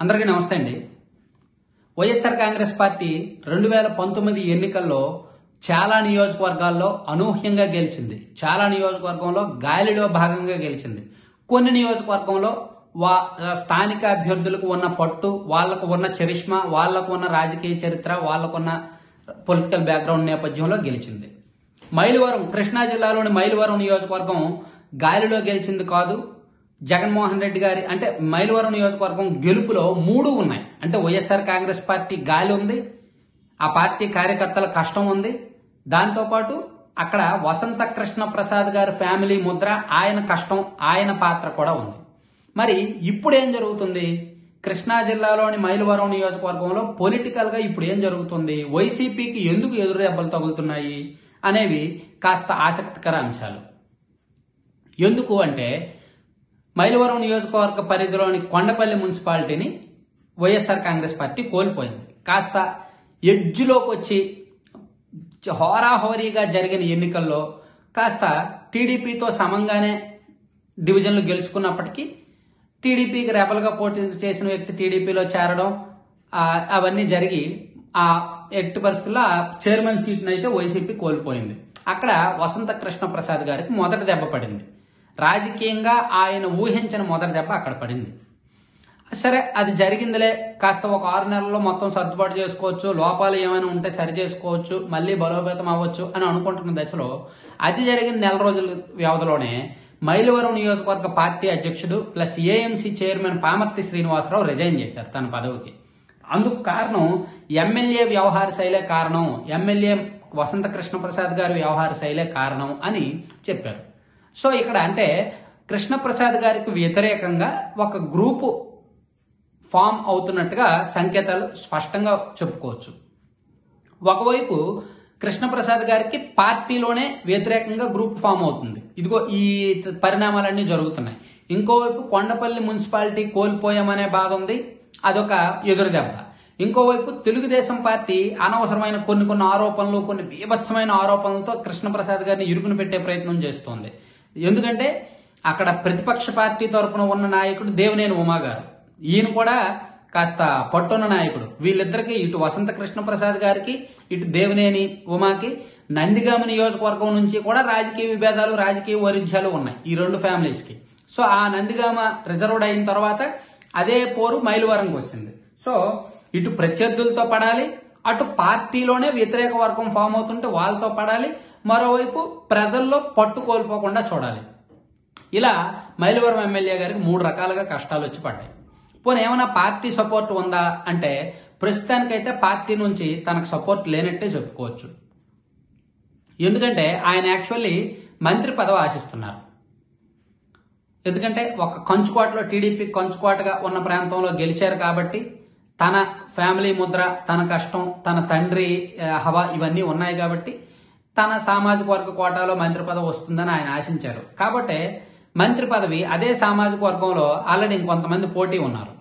అందరికీ నమస్తే అండి వైఎస్ఆర్ కాంగ్రెస్ పార్టీ రెండు వేల పంతొమ్మిది ఎన్నికల్లో చాలా నియోజకవర్గాల్లో అనూహ్యంగా గెలిచింది చాలా నియోజకవర్గంలో గాలిలో భాగంగా గెలిచింది కొన్ని నియోజకవర్గంలో వా స్థానిక అభ్యర్థులకు ఉన్న పట్టు వాళ్లకు ఉన్న చరిష్మా వాళ్లకు ఉన్న రాజకీయ చరిత్ర వాళ్లకున్న పొలిటికల్ బ్యాక్గ్రౌండ్ నేపథ్యంలో గెలిచింది మైలవరం కృష్ణా జిల్లాలోని మైలవరం నియోజకవర్గం గాలిలో గెలిచింది కాదు జగన్మోహన్ రెడ్డి గారి అంటే మైలవరం నియోజకవర్గం గెలుపులో మూడు ఉన్నాయి అంటే వైఎస్ఆర్ కాంగ్రెస్ పార్టీ గాలి ఉంది ఆ పార్టీ కార్యకర్తల కష్టం ఉంది దాంతోపాటు అక్కడ వసంత కృష్ణ ప్రసాద్ గారి ఫ్యామిలీ ముద్ర ఆయన కష్టం ఆయన పాత్ర కూడా ఉంది మరి ఇప్పుడు ఏం జరుగుతుంది కృష్ణా జిల్లాలోని మైలవరం నియోజకవర్గంలో పొలిటికల్ గా ఇప్పుడు ఏం జరుగుతుంది వైసీపీకి ఎందుకు ఎదురు దెబ్బలు తగులుతున్నాయి అనేవి కాస్త ఆసక్తికర అంశాలు ఎందుకు అంటే మైలవరం నియోజకవర్గ పరిధిలోని కొండపల్లి మున్సిపాలిటీని వైఎస్ఆర్ కాంగ్రెస్ పార్టీ కోల్పోయింది కాస్త ఎడ్జ్లోకి వచ్చి హోరాహోరీగా జరిగిన ఎన్నికల్లో కాస్త టీడీపీతో సమంగానే డివిజన్లు గెలుచుకున్నప్పటికీ టీడీపీకి రెబల్గా పోటీ చేసిన వ్యక్తి టీడీపీలో చేరడం ఆ, అవన్నీ జరిగి ఆ ఎట్టి పరిస్థితుల్లో ఆ చైర్మన్ సీట్ని అయితే వైసీపీ కోల్పోయింది అక్కడ వసంత కృష్ణ ప్రసాద్ గారికి మొదటి దెబ్బ పడింది రాజకీయంగా ఆయన ఊహించిన మొదటి దెబ్బ అక్కడ పడింది సరే అది జరిగిందిలే కాస్త ఒక ఆరు నెలల్లో మొత్తం సర్దుబాటు చేసుకోవచ్చు లోపాలు ఏమైనా ఉంటే సరి చేసుకోవచ్చు మళ్ళీ బలోపేతం అవ్వచ్చు అని అనుకుంటున్న దశలో అది జరిగిన నెల రోజుల వ్యవధిలోనే మైలవరం నియోజకవర్గ పార్టీ అధ్యక్షుడు plus AMC chairman Pamarthi Srinivasarao resign చేశారు తన పదవికి అందుకు కారణం ఎమ్మెల్యే వ్యవహార శైలే కారణం ఎమ్మెల్యే వసంత కృష్ణ ప్రసాద్ గారి వ్యవహార శైలే కారణం అని చెప్పారు సో ఇక్కడ అంటే కృష్ణప్రసాద్ గారికి వ్యతిరేకంగా ఒక గ్రూపు ఫామ్ అవుతున్నట్టుగా సంకేతాలు స్పష్టంగా చెప్పుకోవచ్చు ఒకవైపు కృష్ణప్రసాద్ గారికి పార్టీలోనే వ్యతిరేకంగా గ్రూప్ ఫామ్ అవుతుంది ఇదిగో ఈ పరిణామాలన్నీ జరుగుతున్నాయి ఇంకోవైపు కొండపల్లి మున్సిపాలిటీ కోల్పోయామనే బాధ ఉంది అదొక ఎదురు దెబ్బ ఇంకోవైపు తెలుగుదేశం పార్టీ అనవసరమైన కొన్ని కొన్ని ఆరోపణలు కొన్ని బీభత్సమైన ఆరోపణలతో కృష్ణప్రసాద్ గారిని ఇరుకుని పెట్టే ప్రయత్నం చేస్తోంది ఎందుకంటే అక్కడ ప్రతిపక్ష పార్టీ తరపున ఉన్న నాయకుడు దేవినేని ఉమా గారు ఈయన కూడా కాస్త పట్టున్న నాయకుడు వీళ్ళిద్దరికి ఇటు వసంత కృష్ణప్రసాద్ గారికి ఇటు దేవినేని ఉమాకి నందిగామ నియోజకవర్గం నుంచి కూడా రాజకీయ విభేదాలు రాజకీయ వైరుధ్యాలు ఉన్నాయి ఈ రెండు ఫ్యామిలీస్ కి సో ఆ నందిగామ రిజర్వ్డ్ అయిన తర్వాత అదే పోరు మైలువరంకి వచ్చింది సో ఇటు ప్రత్యర్థులతో పడాలి అటు పార్టీలోనే వ్యతిరేక వర్గం ఫామ్ అవుతుంటే వాళ్ళతో పడాలి మరోవైపు ప్రజల్లో పట్టు కోల్పోకుండా చూడాలి ఇలా మైలవరం ఎమ్మెల్యే గారికి మూడు రకాలుగా కష్టాలు వచ్చి పడ్డాయి పోనీ ఏమైనా పార్టీ సపోర్ట్ ఉందా అంటే ప్రస్తుతానికైతే పార్టీ నుంచి తనకు సపోర్ట్ లేనట్టే చెప్పుకోవచ్చు ఎందుకంటే ఆయన యాక్చువల్లీ మంత్రి పదవి ఆశిస్తున్నారు ఎందుకంటే ఒక కంచుకోటలో టీడీపీ కంచుకోటగా ఉన్న ప్రాంతంలో గెలిచారు కాబట్టి తన ఫ్యామిలీ ముద్ర తన కష్టం తన తండ్రి ఆ, హవా ఇవన్నీ ఉన్నాయి కాబట్టి తన సామాజిక వర్గ కోటాలో మంత్రి పదవి వస్తుందని ఆయన ఆశించారు కాబట్టి మంత్రి పదవి అదే సామాజిక వర్గంలో ఆల్రెడీ ఇంకొంతమంది పోటీ ఉన్నారు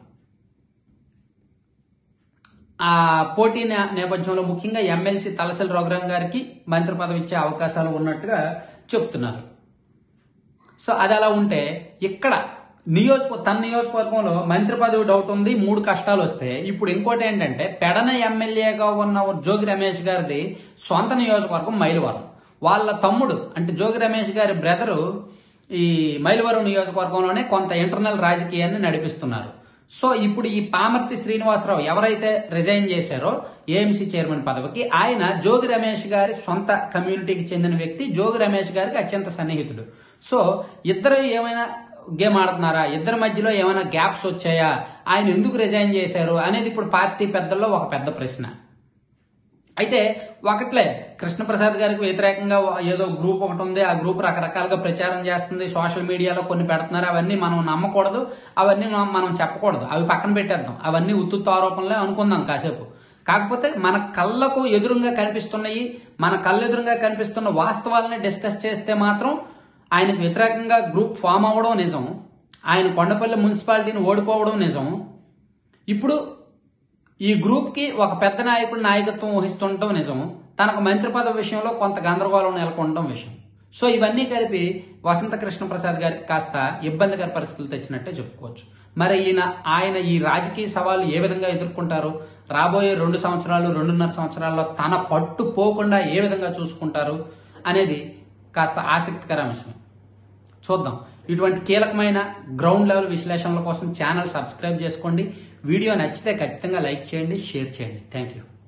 ఆ పోటీ నే- నేపథ్యంలో ముఖ్యంగా ఎమ్మెల్సీ తలసరి రఘురాం గారికి మంత్రి పదవి ఇచ్చే అవకాశాలు ఉన్నట్టుగా చెప్తున్నారు సో అది అలా ఉంటే ఇక్కడ నియోజక తన నియోజకవర్గంలో మంత్రి పదవి డౌట్ ఉంది మూడు కష్టాలు వస్తే ఇప్పుడు ఇంకోటి ఏంటంటే పెడన ఎమ్మెల్యేగా ఉన్న జోగి రమేష్ గారిది సొంత నియోజకవర్గం మైలవరం వాళ్ళ తమ్ముడు అంటే జోగి రమేష్ గారి బ్రదరు ఈ మైలవరం నియోజకవర్గంలోనే కొంత ఇంటర్నల్ రాజకీయాన్ని నడిపిస్తున్నారు సో ఇప్పుడు ఈ పామర్తి శ్రీనివాసరావు ఎవరైతే రిజైన్ చేశారో ఏఎంసీ చైర్మన్ పదవికి ఆయన జోగి రమేష్ గారి సొంత కమ్యూనిటీకి చెందిన వ్యక్తి జోగి రమేష్ గారికి అత్యంత సన్నిహితుడు సో ఇద్దరు ఏమైనా గేమ్ ఆడుతున్నారా ఇద్దరి మధ్యలో ఏమైనా గ్యాప్స్ వచ్చాయా ఆయన ఎందుకు రిజైన్ చేశారు అనేది ఇప్పుడు పార్టీ పెద్దల్లో ఒక పెద్ద ప్రశ్న అయితే ఒకట్లే కృష్ణప్రసాద్ గారికి వ్యతిరేకంగా ఏదో గ్రూప్ ఒకటి ఉంది ఆ గ్రూప్ రకరకాలుగా ప్రచారం చేస్తుంది సోషల్ మీడియాలో కొన్ని పెడుతున్నారు అవన్నీ మనం నమ్మకూడదు అవన్నీ మనం- మనం చెప్పకూడదు అవి పక్కన పెట్టేద్దాం అవన్నీ ఉత్తుత్త ఆరోపణలే అనుకుందాం కాసేపు కాకపోతే మన కళ్ళకు ఎదురుగా కనిపిస్తున్నాయి మన కళ్ళెదురుగా కనిపిస్తున్న వాస్తవాలని డిస్కస్ చేస్తే మాత్రం ఆయనకు వ్యతిరేకంగా గ్రూప్ ఫామ్ అవ్వడం నిజం ఆయన కొండపల్లి మున్సిపాలిటీని ఓడిపోవడం నిజం ఇప్పుడు ఈ గ్రూప్ కి ఒక పెద్ద నాయకుడు నాయకత్వం వహిస్తుండటం నిజం తనకు మంత్రి పదవి విషయంలో కొంత గందరగోళం నెలకొనడం విషయం సో ఇవన్నీ కలిపి వసంత కృష్ణ ప్రసాద్ గారికి కాస్త ఇబ్బందికర పరిస్థితులు తెచ్చినట్టే చెప్పుకోవచ్చు మరి ఈయన ఆయన ఈ రాజకీయ సవాలు ఏ విధంగా ఎదుర్కొంటారు రాబోయే రెండు సంవత్సరాలు రెండున్నర సంవత్సరాల్లో తన పట్టు పోకుండా ఏ విధంగా చూసుకుంటారు అనేది కాస్త ఆసక్తికర అంశం చూద్దాం ఇటువంటి కీలకమైన గ్రౌండ్ లెవెల్ విశ్లేషణల కోసం ఛానల్ సబ్స్క్రైబ్ చేసుకోండి వీడియో నచ్చితే ఖచ్చితంగా లైక్ చేయండి షేర్ చేయండి థ్యాంక్ యూ